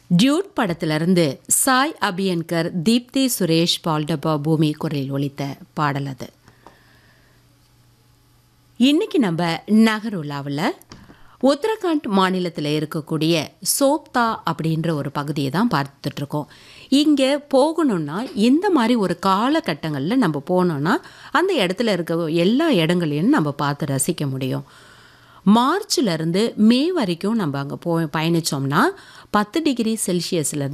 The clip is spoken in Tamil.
டியூட் படத்திலிருந்து சாய் அபியன்கர் தீப்தி சுரேஷ் பால்டபா பூமி குரலில் ஒலித்த பாடல் அது இன்னைக்கு நம்ம நகருலாவில் உத்தரகாண்ட் மாநிலத்தில் இருக்கக்கூடிய சோப்தா அப்படின்ற ஒரு பகுதியை தான் பார்த்துட்ருக்கோம் இங்கே போகணும்னா இந்த மாதிரி ஒரு காலகட்டங்களில் நம்ம போனோன்னா அந்த இடத்துல இருக்க எல்லா இடங்களையும் நம்ம பார்த்து ரசிக்க முடியும் மார்ச்லேருந்து மே வரைக்கும் நம்ம அங்கே போ பயணித்தோம்னா பத்து டிகிரி செல்சியஸில்